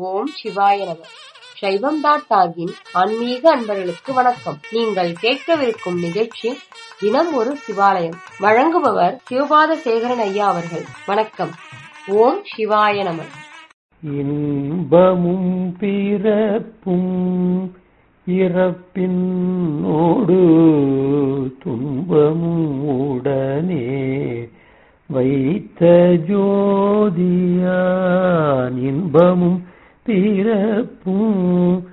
ஓம் சிவாய நம சைவம் டாட் டாகின் ஆன்மீக அன்பர்களுக்கு வணக்கம் நீங்கள் கேட்கவிருக்கும் நிகழ்ச்சி தினம் ஒரு சிவாலயம் வழங்குபவர் சிவபாத சேகரன் ஐயா அவர்கள் வணக்கம் ஓம் சிவாய நம இன்பமும் பிறப்பும் இறப்பினோடு துன்பமும் உடனே வைத்த ஜோதியான் இன்பமும் பிறப்பும்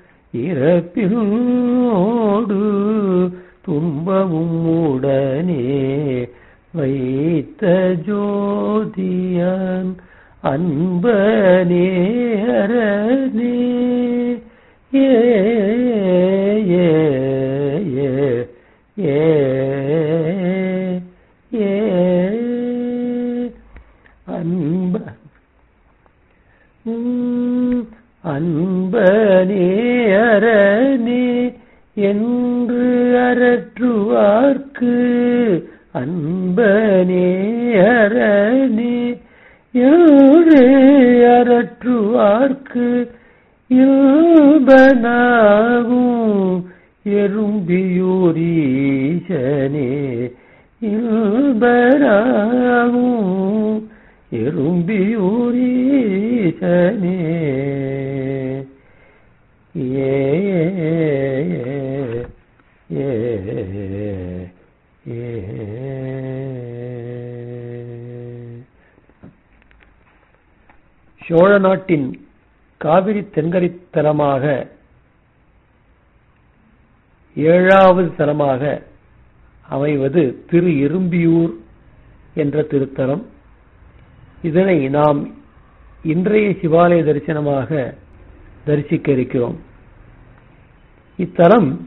இறப்பினோடு துன்பமும் உடனே வைத்த ஜோதியான் அன்பனே அரணே ஏ ஏ ஏ ஏ ஏ அன்ப உம், அன்பனே அரணே என்று அரற்றுவார்க்கு அன்பனே அரணே என்று அரற்றுவார்க்கு இல்பனாகும் எறும்பியூரீசனே இல்பனாகும் எறும்பியூரீசனே ஏ ஏ ஏ சோழ நாட்டின் காவிரி தென்கரைத் தலமாக ஏழாவது தலமாக அமைவது திரு எறும்பியூர் என்ற திருத்தலம் இதனை நாம் இன்றைய சிவாலய தரிசனமாக தரிசிக்க இருக்கிறோம் இத்தலம்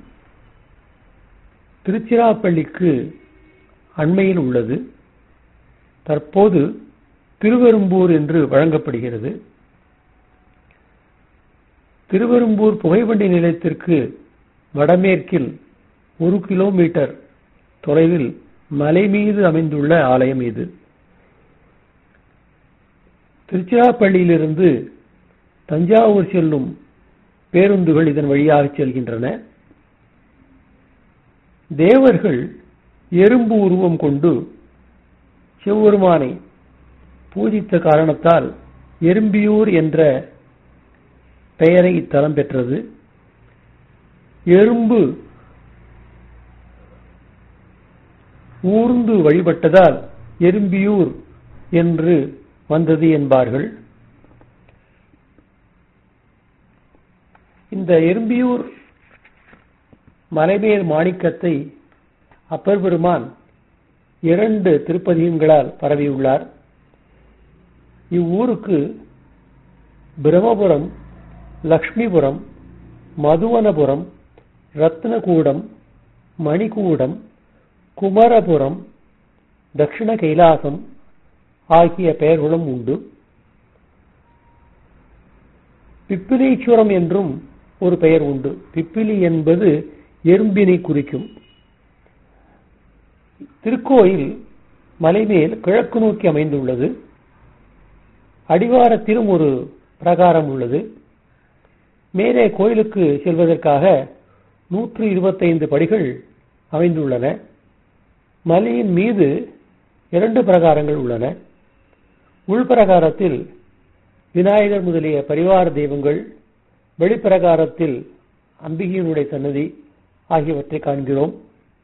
திருச்சிராப்பள்ளிக்கு அண்மையில் உள்ளது தற்போது திருவெரும்பூர் என்று வழங்கப்படுகிறது திருவெரும்பூர் புகைவண்டி நிலையத்திற்கு வடமேற்கில் ஒரு கிலோமீட்டர் தொலைவில் மலை மீது அமைந்துள்ள ஆலயம் இது திருச்சிராப்பள்ளியிலிருந்து தஞ்சாவூர் செல்லும் பேருந்துகள் இதன் வழியாக செல்கின்றன தேவர்கள் எறும்பு உருவம் கொண்டு சிவபெருமானை பூஜித்த காரணத்தால் எறும்பியூர் என்ற பெயரை இத்தலம் பெற்றது எறும்பு ஊர்ந்து வழிபட்டதால் எறும்பியூர் என்று வந்தது என்பார்கள் இந்த எறும்பியூர் மலைமேல் மாணிக்கத்தை அப்பர் பெருமான் இரண்டு திருப்பதிகங்களால் பரவியுள்ளார் இவ்வூருக்கு பிரம்மபுரம் லக்ஷ்மிபுரம் மதுவனபுரம் ரத்னகூடம் மணிகூடம் குமரபுரம் தட்சிண கைலாசம் ஆகிய பெயர்களும் உண்டு பிப்பிலீஸ்வரம் என்றும் ஒரு பெயர் உண்டு பிப்பிலி என்பது எறும்பினை குறிக்கும் திருக்கோயில் மலைமேல் கிழக்கு நோக்கி அமைந்துள்ளது அடிவாரத்திலும் ஒரு பிரகாரம் உள்ளது மேலே கோயிலுக்கு செல்வதற்காக நூற்று இருபத்தைந்து படிகள் அமைந்துள்ளன மலையின் மீது இரண்டு பிரகாரங்கள் உள்ளன உள்பிரகாரத்தில் விநாயகர் முதலிய பரிவார தெய்வங்கள் வெளிப்பிரகாரத்தில் அம்பிகையினுடைய சன்னதி ஆகியவற்றை காண்கிறோம்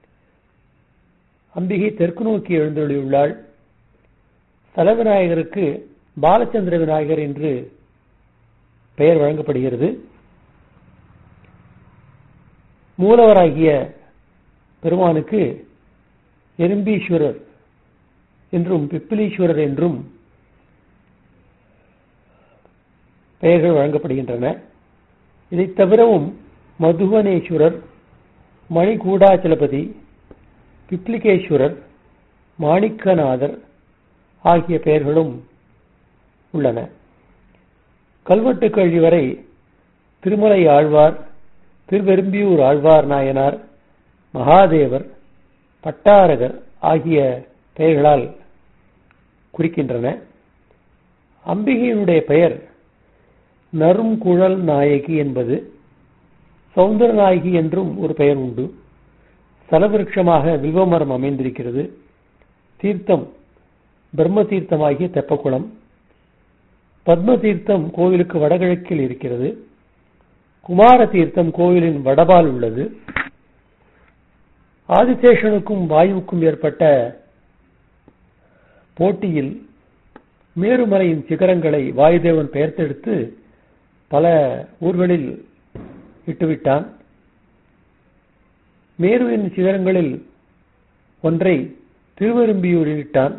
அம்பிகை தெற்கு நோக்கி எழுந்தொழியுள்ளாள் தலவிநாயகருக்கு பாலச்சந்திர விநாயகர் என்று பெயர் வழங்கப்படுகிறது மூலவராகிய பெருமானுக்கு எறும்பீஸ்வரர் என்றும் பிப்பிலீஸ்வரர் என்றும் பெயர்கள் வழங்கப்படுகின்றன இதைத் தவிரவும் மதுவனேஸ்வரர் மணிகூடாச்சலபதி பிப்ளிகேஸ்வரர் மாணிக்கநாதர் ஆகிய பெயர்களும் உள்ளன கல்வெட்டு கல்வி வரை திருமலை ஆழ்வார் திருவெரும்பியூர் ஆழ்வார் நாயனார் மகாதேவர் பட்டாரகர் ஆகிய பெயர்களால் குறிக்கின்றன அம்பிகையினுடைய பெயர் நறுங்குழல் நாயகி என்பது சௌந்தர நாயகி என்றும் ஒரு பெயர் உண்டு சலவிருட்சமாக வில்வமரம் அமைந்திருக்கிறது தீர்த்தம் பிரம்ம தீர்த்தமாகிய தெப்பக்குளம் பத்ம தீர்த்தம் கோவிலுக்கு வடகிழக்கில் இருக்கிறது குமார தீர்த்தம் கோவிலின் வடபால் உள்ளது ஆதிசேஷனுக்கும் வாயுவுக்கும் ஏற்பட்ட போட்டியில் மேருமலையின் சிகரங்களை வாயுதேவன் பெயர்த்தெடுத்து பல ஊர்களில் இட்டுவிட்டான் மேருவின் சிகரங்களில் ஒன்றை திருவெரும்பியூரில் இட்டான்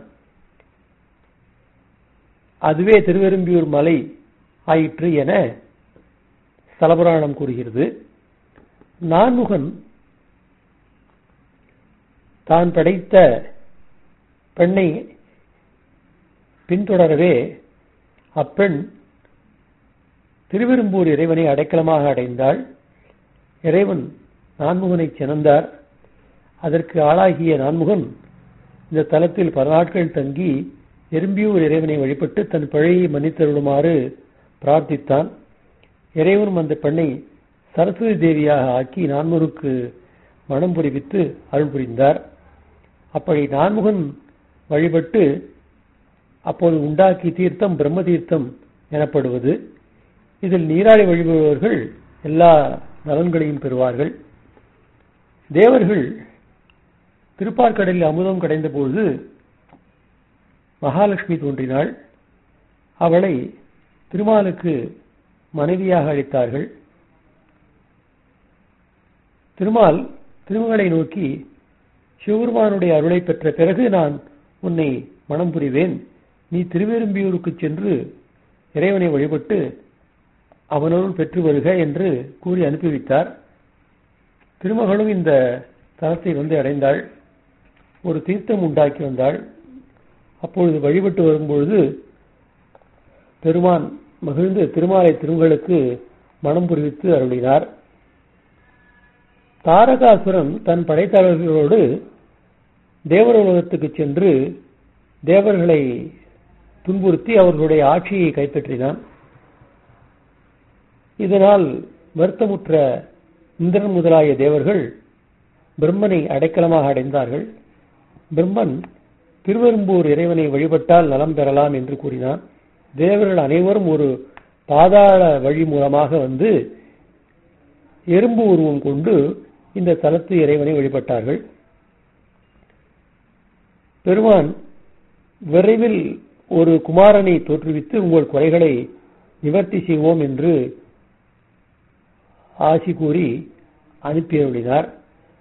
அதுவே திருவெரும்பியூர் மலை ஆயிற்று என ஸ்தலபுராணம் கூறுகிறது நான்முகன் தான் படைத்த பெண்ணை பின்தொடரவே அப்பெண் திருவெரும்பூர் இறைவனை அடைக்கலமாக அடைந்தாள் இறைவன் நான்முகனை சினந்தார் அதற்கு ஆளாகிய நான்முகன் இந்த தலத்தில் பல நாட்கள் தங்கி எறும்பியூர் இறைவனை வழிபட்டு தன் பிழையை மன்னித்தருளுமாறு பிரார்த்தித்தான் இறைவனும் அந்த பெண்ணை சரஸ்வதி தேவியாக ஆக்கி நான்முகனுக்கு மனம் புரிவித்து அருள் புரிந்தார் அப்படி நான்முகன் வழிபட்டு அப்போது உண்டாக்கிய தீர்த்தம் பிரம்ம தீர்த்தம் எனப்படுவது இதில் நீராடி வழிபடுபவர்கள் எல்லா நலன்களையும் பெறுவார்கள் தேவர்கள் திருப்பார்கடலில் அமுதம் கடைந்த பொழுது மகாலட்சுமி தோன்றினாள் அவளை திருமாலுக்கு மனைவியாக அளித்தார்கள் திருமால் திருமகளை நோக்கி சிவபெருமானுடைய அருளை பெற்ற பிறகு நான் உன்னை மனம் புரிவேன் நீ திருவெரும்பியூருக்கு சென்று இறைவனை வழிபட்டு அவனருள் பெற்று வருக என்று கூறி அனுப்பி வைத்தார் திருமகளும் இந்த தலத்தை வந்து அடைந்தாள் ஒரு தீர்த்தம் உண்டாக்கி வந்தாள் அப்பொழுது வழிபட்டு வரும்பொழுது பெருமான் மகிழ்ந்து திருமாலை திருமகளுக்கு மனம் புரிவித்து அருளினார் தாரகாசுரன் தன் படைத்தலைவர்களோடு தேவரோலகத்துக்கு சென்று தேவர்களை துன்புறுத்தி அவர்களுடைய ஆட்சியை கைப்பற்றினான் இதனால் வருத்தமுற்ற இந்திரன் முதலாய தேவர்கள் பிரம்மனை அடைக்கலமாக அடைந்தார்கள் பிரம்மன் திருவெரும்பூர் இறைவனை வழிபட்டால் நலம் பெறலாம் என்று கூறினான் தேவர்கள் அனைவரும் ஒரு பாதாள வழி மூலமாக வந்து எறும்பு உருவம் கொண்டு இந்த தலத்து இறைவனை வழிபட்டார்கள் பெருமான் விரைவில் ஒரு குமாரனை தோற்றுவித்து உங்கள் குறைகளை நிவர்த்தி செய்வோம் என்று ஆசி கூறி அனுப்பியருளினார்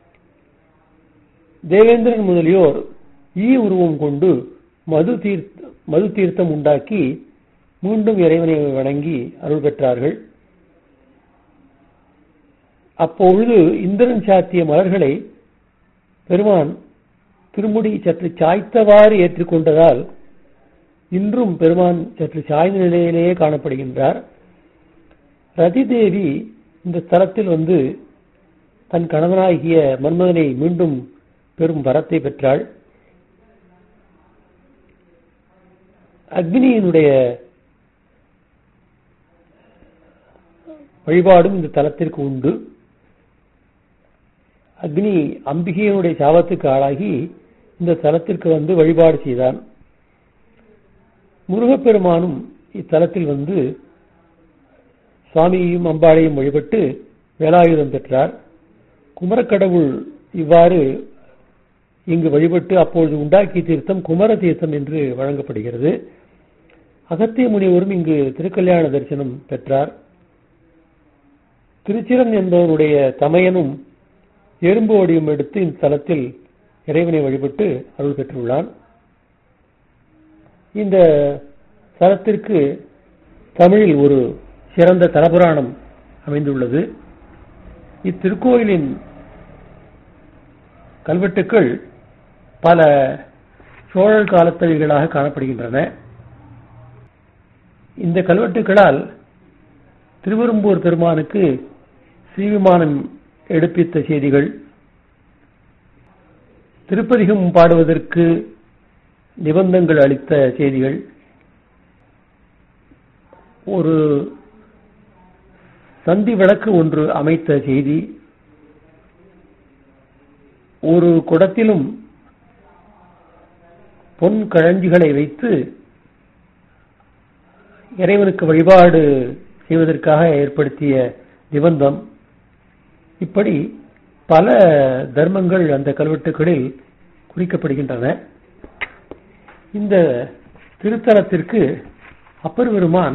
தேவேந்திரன் முதலியோர் ஈ உருவம் கொண்டு மது தீர்த்த மது தீர்த்தம் உண்டாக்கி மீண்டும் இறைவனை வணங்கி அருள் பெற்றார்கள் அப்பொழுது இந்திரன் சாத்திய மலர்களை பெருமான் திருமுடி சற்று சாய்த்தவாறு ஏற்றுக்கொண்டதால் இன்றும் பெருமான் சற்று சாய்ந்த நிலையிலேயே காணப்படுகின்றார் ரதிதேவி இந்த ஸ்தலத்தில் வந்து தன் கணவனாகிய மன்மதனை மீண்டும் பெரும் வரத்தை பெற்றாள் அக்னியினுடைய வழிபாடும் இந்த தலத்திற்கு உண்டு அக்னி அம்பிகையினுடைய சாபத்துக்கு ஆளாகி இந்த தலத்திற்கு வந்து வழிபாடு செய்தான் முருகப்பெருமானும் இத்தலத்தில் வந்து சுவாமியையும் அம்பாளையும் வழிபட்டு வேலாயுதம் பெற்றார் குமரக்கடவுள் இவ்வாறு இங்கு வழிபட்டு அப்பொழுது உண்டாக்கிய தீர்த்தம் குமர தீர்த்தம் என்று வழங்கப்படுகிறது அகத்திய முனிவரும் இங்கு திருக்கல்யாண தரிசனம் பெற்றார் திருச்சிரன் என்பவருடைய தமையனும் எறும்பு வடிவம் எடுத்து இந்த தலத்தில் இறைவனை வழிபட்டு அருள் பெற்றுள்ளான் இந்த தலத்திற்கு தமிழில் ஒரு சிறந்த தலபுராணம் அமைந்துள்ளது இத்திருக்கோயிலின் கல்வெட்டுக்கள் பல சோழர் காலத்தவைகளாக காணப்படுகின்றன இந்த கல்வெட்டுக்களால் திருவெரும்பூர் பெருமானுக்கு ஸ்ரீவிமானம் எடுப்பித்த செய்திகள் திருப்பதிகம் பாடுவதற்கு நிபந்தங்கள் அளித்த செய்திகள் ஒரு சந்தி விளக்கு ஒன்று அமைத்த செய்தி ஒரு குடத்திலும் பொன் கழஞ்சிகளை வைத்து இறைவனுக்கு வழிபாடு செய்வதற்காக ஏற்படுத்திய நிபந்தம் இப்படி பல தர்மங்கள் அந்த கல்வெட்டுகளில் குறிக்கப்படுகின்றன இந்த திருத்தலத்திற்கு அப்பர் பெருமான்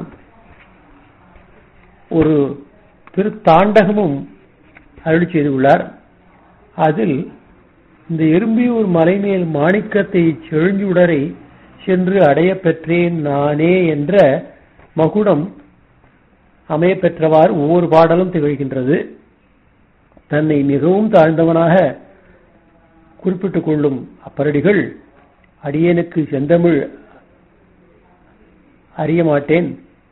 ஒரு திருத்தாண்டகமும் அருளி செய்துள்ளார் அதில் இந்த எறும்பியூர் மலைமேல் மாணிக்கத்தை செழுஞ்சுடரை சென்று அடைய பெற்றேன் நானே என்ற மகுடம் அமைய பெற்றவாறு ஒவ்வொரு பாடலும் திகழ்கின்றது தன்னை மிகவும் தாழ்ந்தவனாக குறிப்பிட்டுக் கொள்ளும் அப்பரடிகள் அடியேனுக்கு செந்தமிழ் அறிய மாட்டேன்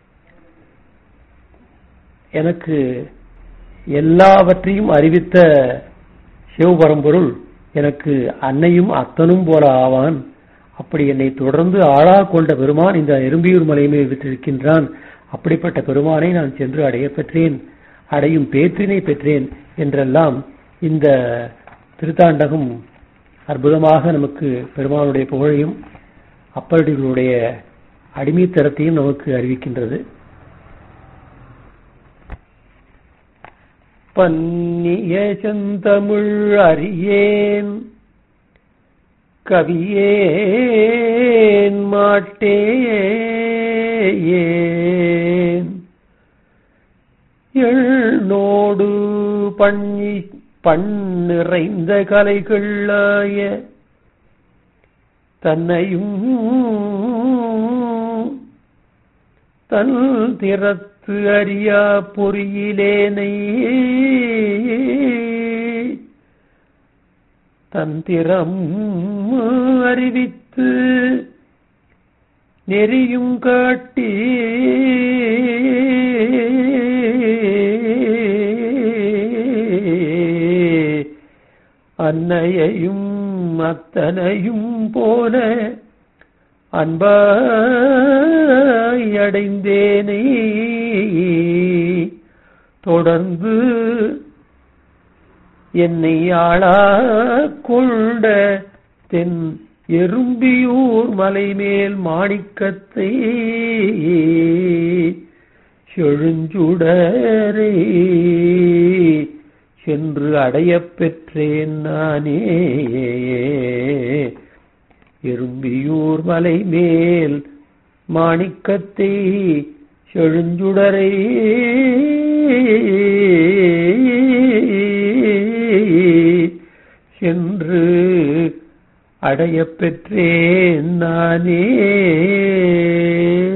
எனக்கு எல்லாவற்றையும் அறிவித்த சிவபரம்பொருள் எனக்கு அன்னையும் அத்தனும் போல ஆவான் அப்படி என்னை தொடர்ந்து ஆளா கொண்ட பெருமான் இந்த எறும்பியூர் மலையை விட்டிருக்கின்றான் அப்படிப்பட்ட பெருமானை நான் சென்று அடைய பெற்றேன் அடையும் பேற்றினை பெற்றேன் என்றெல்லாம் இந்த திருத்தாண்டகம் அற்புதமாக நமக்கு பெருமானுடைய புகழையும் அப்பரடிகளுடைய அடிமைத்தரத்தையும் நமக்கு அறிவிக்கின்றது பன்னிய செந்தமிழ் அறியேன் கவியேன் மாட்டேன் எழ்நோடு பண்ணி பண்ணிறைந்த கலைகளாய தன்னையும் தன் திறத்து அறியா பொறியிலேனை தந்திரம் அறிவித்து நெறியும் காட்டி அன்னையையும் அத்தனையும் போல அன்பாய் அடைந்தேனே தொடர்ந்து என்னை ஆளா கொண்ட தென் எறும்பியூர் மலைமேல் மாணிக்கத்தை செழுஞ்சுடரே சென்று அடையப் பெற்றேன் நானே எறும்பியூர் மலை மேல் மாணிக்கத்தை செழுஞ்சுடரை சென்று அடையப் பெற்றேன் நானே